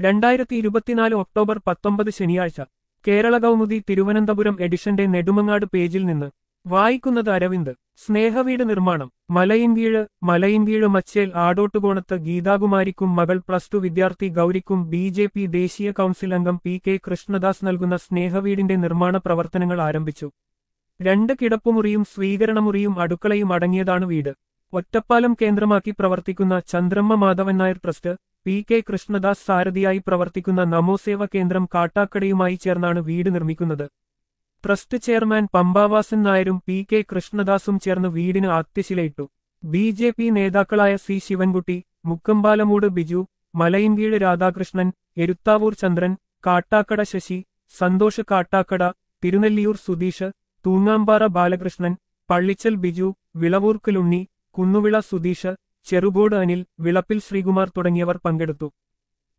രണ്ടായിരത്തി ഇരുപത്തിനാല് ഒക്ടോബർ പത്തൊമ്പത് ശനിയാഴ്ച കേരള കൗമുദി തിരുവനന്തപുരം എഡിഷന്റെ നെടുമങ്ങാട് പേജിൽ നിന്ന് വായിക്കുന്നത് അരവിന്ദ് സ്നേഹവീട് നിർമ്മാണം മലയിൻകീഴ് മലയിൻകീഴ് മച്ചേൽ ആടോട്ടുകോണത്ത് ഗീതാകുമാരിക്കും മകൾ പ്ലസ് ടു വിദ്യാർത്ഥി ഗൗരിക്കും ബി ജെ പി ദേശീയ കൗൺസിൽ അംഗം പി കെ കൃഷ്ണദാസ് നൽകുന്ന സ്നേഹവീടിന്റെ നിർമ്മാണ പ്രവർത്തനങ്ങൾ ആരംഭിച്ചു രണ്ട് കിടപ്പുമുറിയും സ്വീകരണമുറിയും അടുക്കളയും അടങ്ങിയതാണ് വീട് ഒറ്റപ്പാലം കേന്ദ്രമാക്കി പ്രവർത്തിക്കുന്ന Chandramma Madhavan Nair trust P K Krishnadas സാരഥിയായി പ്രവർത്തിക്കുന്ന നമോസേവ കേന്ദ്രം കാട്ടാക്കടയുമായി ചേർന്നാണ് വീട് നിർമ്മിക്കുന്നത് ട്രസ്റ്റ് ചെയർമാൻ പമ്പാവാസൻ നായരും പി കെ കൃഷ്ണദാസും ചേർന്ന് വീടിന് ആത്യശിലയിട്ടു ബി ജെ പി നേതാക്കളായ സി ശിവൻകുട്ടി മുക്കമ്പാലമൂട് ബിജു മലയിൻകീഴ് രാധാകൃഷ്ണൻ എരുത്താവൂർ ചന്ദ്രൻ കാട്ടാക്കട ശശി സന്തോഷ് കാട്ടാക്കട തിരുനെല്ലിയൂർ സുധീഷ് തൂങ്ങാമ്പാറ ബാലകൃഷ്ണൻ പള്ളിച്ചൽ ബിജു വിളവൂർക്കലുണ്ണി കുന്നുവിള സുധീഷ് ചെറുകോട് അനിൽ വിളപ്പിൽ ശ്രീകുമാർ തുടങ്ങിയവർ പങ്കെടുത്തു